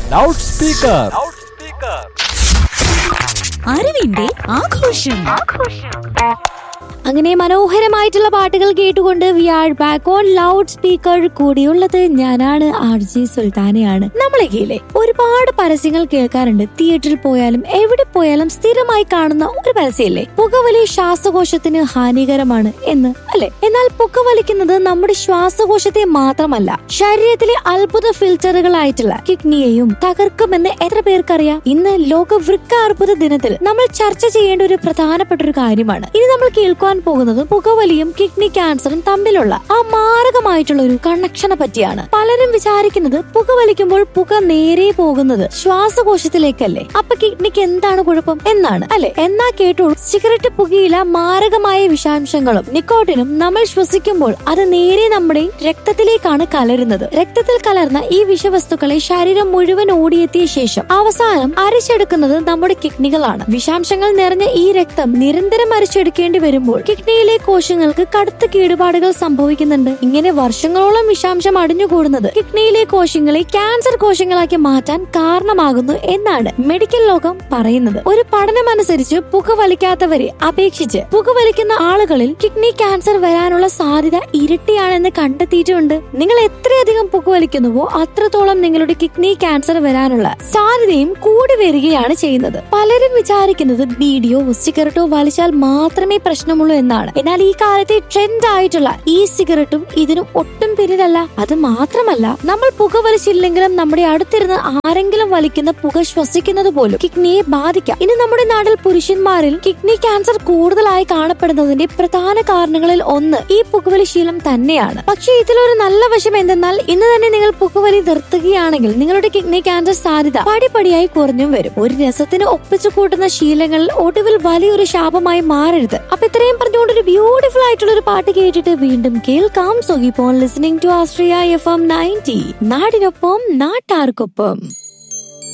loud speaker അറിവിന്റെ ആഘോഷം അങ്ങനെ മനോഹരമായിട്ടുള്ള പാട്ടുകൾ കേട്ടുകൊണ്ട് we are back on loud speaker കൂടിയുള്ളത് ഞാനാണ് ആർ ജി സുൽത്താനയാണ് നമ്മളൊക്കെയില്ലേ ഒരുപാട് പരസ്യങ്ങൾ കേൾക്കാറുണ്ട് തിയേറ്ററിൽ പോയാലും എവിടെ പോയാലും സ്ഥിരമായി കാണുന്ന ഒരു പരസ്യമില്ലേ പുകവലി ശ്വാസകോശത്തിന് ഹാനികരമാണ് എന്ന് അല്ലെ എന്നാൽ പുകവലിക്കുന്നത് നമ്മുടെ ശ്വാസകോശത്തെ മാത്രമല്ല ശരീരത്തിലെ അത്ഭുത ഫിൽറ്ററുകളായിട്ടുള്ള കിഡ്നിയെയും തകർക്കുമെന്ന് എത്ര പേർക്കറിയാം ഇന്ന് ലോക വൃക്ക അർബുദ ദിനത്തിൽ നമ്മൾ ചർച്ച ചെയ്യേണ്ട ഒരു പ്രധാനപ്പെട്ട ഒരു കാര്യമാണ് ഇനി നമ്മൾ കേൾക്കാൻ പോകുന്നത് പുകവലിയും കിഡ്നി ക്യാൻസറും തമ്മിലുള്ള ആ മാരകമായിട്ടുള്ള ഒരു കണക്ഷനെ പറ്റിയാണ് പലരും വിചാരിക്കുന്നത് പുകവലിക്കുമ്പോൾ പുക നേരെ പോകുന്നത് ശ്വാസകോശത്തിലേക്കല്ലേ അപ്പൊ കിഡ്നിക്ക് എന്താണ് കുഴപ്പം എന്നാണ് അല്ലെ എന്നാ കേട്ടോളൂ സിഗരറ്റ് പുകയില മാരകമായ വിഷാംശങ്ങളും നിക്കോട്ടിനും നമ്മൾ ശ്വസിക്കുമ്പോൾ അത് നേരെ നമ്മുടെ രക്തത്തിലേക്കാണ് കലരുന്നത് രക്തത്തിൽ കലർന്ന ഈ വിഷവസ്തുക്കളെ ശരീരം മുഴുവൻ ഓടിയെത്തിയ ശേഷം അവസാനം അരിച്ചെടുക്കുന്നത് നമ്മുടെ കിഡ്നികളാണ് വിഷാംശങ്ങൾ നിറഞ്ഞ ഈ രക്തം നിരന്തരം അരിച്ചെടുക്കേണ്ടി വരുമ്പോൾ കിഡ്നിയിലെ കോശങ്ങൾക്ക് കടുത്ത കേടുപാടുകൾ സംഭവിക്കുന്നുണ്ട് ഇങ്ങനെ വർഷങ്ങളോളം വിഷാംശം അടിഞ്ഞുകൂടുന്നത് കിഡ്നിയിലെ കോശങ്ങളെ ക്യാൻസർ കോശങ്ങളാക്കി മാറ്റാൻ കാരണമാകുന്നു എന്നാണ് മെഡിക്കൽ ലോകം പറയുന്നത് ഒരു പഠനമനുസരിച്ച് പുകവലിക്കാത്തവരെ അപേക്ഷിച്ച് പുകവലിക്കുന്ന ആളുകളിൽ കിഡ്നി ക്യാൻസർ വരാനുള്ള സാധ്യത ഇരട്ടിയാണെന്ന് കണ്ടെത്തിയിട്ടുണ്ട് നിങ്ങൾ എത്രയധികം പുകവലിക്കുന്നുവോ അത്രത്തോളം നിങ്ങളുടെ കിഡ്നി ക്യാൻസർ വരാനുള്ള സാധ്യതയും കൂടി വരികയാണ് ചെയ്യുന്നത് പലരും വിചാരിക്കുന്നത് ബീഡിയോ സിഗരറ്റോ വലിച്ചാൽ മാത്രമേ പ്രശ്നമുള്ളൂ എന്നാണ് എന്നാൽ ഈ കാലത്തെ ട്രെൻഡ് ആയിട്ടുള്ള ഈ സിഗരറ്റും ഇതിനും ഒട്ടും പിന്നിലല്ല അത് മാത്രമല്ല നമ്മൾ പുക വലിച്ചില്ലെങ്കിലും നമ്മുടെ അടുത്തിരുന്ന് ആരെങ്കിലും വലിക്കുന്ന പുക ശ്വസിക്കുന്നത് പോലും കിഡ്നിയെ ബാധിക്കാം ഇനി നമ്മുടെ നാട്ടിൽ പുരുഷന്മാരിൽ കിഡ്നി ക്യാൻസർ കൂടുതലായി കാണപ്പെടുന്നതിന്റെ പ്രധാന കാരണങ്ങളിൽ ഒന്ന് ഈ പുകവലി ശീലം തന്നെയാണ് പക്ഷേ ഇതിലൊരു നല്ല വശം എന്തെന്നാൽ ഇന്ന് തന്നെ നിങ്ങൾ പുകവലി നിർത്തുകയാണെങ്കിൽ നിങ്ങളുടെ കിഡ്നി ക്യാൻസർ സാധ്യത പടിപടിയായി കുറഞ്ഞും വരും ഒരു രസത്തിന് ഒപ്പിച്ചു കൂട്ടുന്ന ശീലങ്ങൾ ഒടുവിൽ വലിയൊരു ശാപമായി മാറരുത് അപ്പൊ ഇത്രയും പറഞ്ഞുകൊണ്ട് ഒരു ബ്യൂട്ടിഫുൾ ആയിട്ടുള്ള ഒരു പാട്ട് കേട്ടിട്ട് വീണ്ടും കേൾക്കാം സോ ഇപ്പോൾ listening to Austria F M ninety നാടിനൊപ്പം നാട്ടാർക്കൊപ്പം